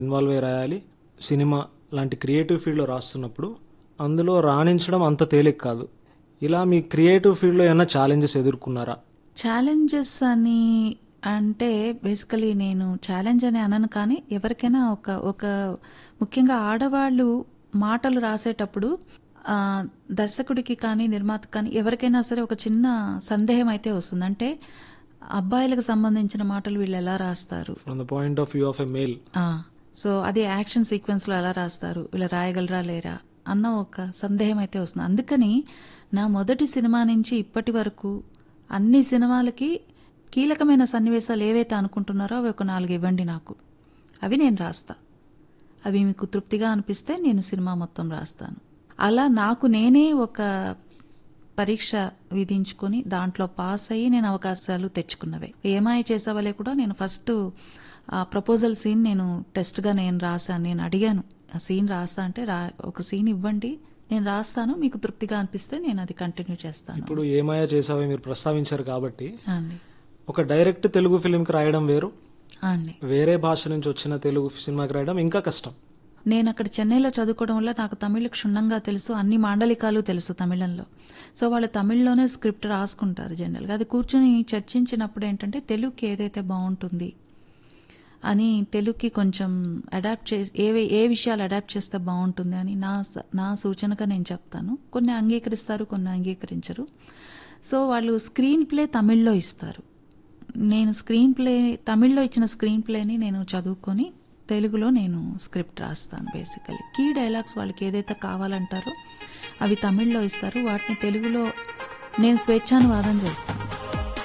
involve అయి రాయాలి cinema లాంటి క్రియేటివ్ ఫీల్డ్లో రాస్తున్నప్పుడు అందులో రాణించడం అంత తేలిక కాదు ఇలా మీ క్రియేటివ్ ఫీల్డ్లో ఏమైనా ఛాలెంజెస్ ఎదుర్కొన్నారా ఛాలెంజెస్ అని అంటే బేసికలీ నేను ఛాలెంజ్ అని అనను కానీ ఎవరికైనా ఒక ఒక ముఖ్యంగా ఆడవాళ్ళు మాటలు రాసేటప్పుడు ఆ, దర్శకుడికి కానీ నిర్మాత కానీ ఎవరికైనా సరే ఒక చిన్న సందేహం అయితే వస్తుంది అంటే అబ్బాయిలకు సంబంధించిన మాటలు వీళ్ళు ఎలా రాస్తారు from the point of view of a male ah, so అది యాక్షన్ సీక్వెన్స్ లో ఎలా రాస్తారు ఇలా రాయగలరా లేరా అన్న ఒక సందేహం అయితే వస్తుంది అందుకని నా మొదటి సినిమా నుంచి ఇప్పటి వరకు అన్ని సినిమాలకి కీలకమైన సన్నివేశాలు ఏవైతే అనుకుంటున్నారో అవి ఒక నాలుగు ఇవ్వండి నాకు అవి నేను రాస్తా అవి మీకు తృప్తిగా అనిపిస్తే నేను సినిమా మొత్తం రాస్తాను అలా నాకు నేనే ఒక పరీక్ష విధించుకొని దాంట్లో పాస్ అయ్యి నేను అవకాశాలు తెచ్చుకున్నవే ఏమాయి చేసేవాళ్ళే కూడా నేను ఫస్ట్ ఆ ప్రపోజల్ సీన్ నేను టెస్ట్గా నేను రాశాను నేను అడిగాను ఆ సీన్ రాస్తా అంటే రా ఒక సీన్ ఇవ్వండి నేను రాస్తాను మీకు తృప్తిగా అనిపిస్తే నేను అది కంటిన్యూ చేస్తాను ఇప్పుడు ఏమాయా చేసావో మీరు ప్రస్తావించారు కాబట్టి అండి ఒక డైరెక్ట్ తెలుగు ఫిలింకి రాయడం వేరు అండి వేరే భాష నుంచి వచ్చిన తెలుగు సినిమాకి రాయడం ఇంకా కష్టం నేను అక్కడ చెన్నైలో చదువుకోవడం వల్ల నాకు తమిళ క్షుణ్ణంగా తెలుసు అన్ని మాండలికాలు తెలుసు తమిళంలో సో వాళ్ళు తమిళ్లోనే స్క్రిప్ట్ రాసుకుంటారు జనరల్గా అది కూర్చొని చర్చించినప్పుడు ఏంటంటే తెలుగుకి ఏదైతే బాగుంటుంది అని తెలుగుకి కొంచెం అడాప్ట్ చేసి ఏ ఏ విషయాలు అడాప్ట్ చేస్తే బాగుంటుంది అని నా స- నా సూచనగా నేను చెప్తాను కొన్ని అంగీకరిస్తారు కొన్ని అంగీకరించరు సో వాళ్ళు స్క్రీన్ ప్లే తమిళ్లో ఇస్తారు నేను స్క్రీన్ ప్లే తమిళ్లో ఇచ్చిన స్క్రీన్ ప్లేని నేను చదువుకొని తెలుగులో నేను స్క్రిప్ట్ రాస్తాను బేసికలీ కీ డైలాగ్స్ వాళ్ళకి ఏదైతే కావాలంటారో అవి తమిళ్లో ఇస్తారు వాటిని తెలుగులో నేను స్వేచ్ఛానువాదం చేస్తాను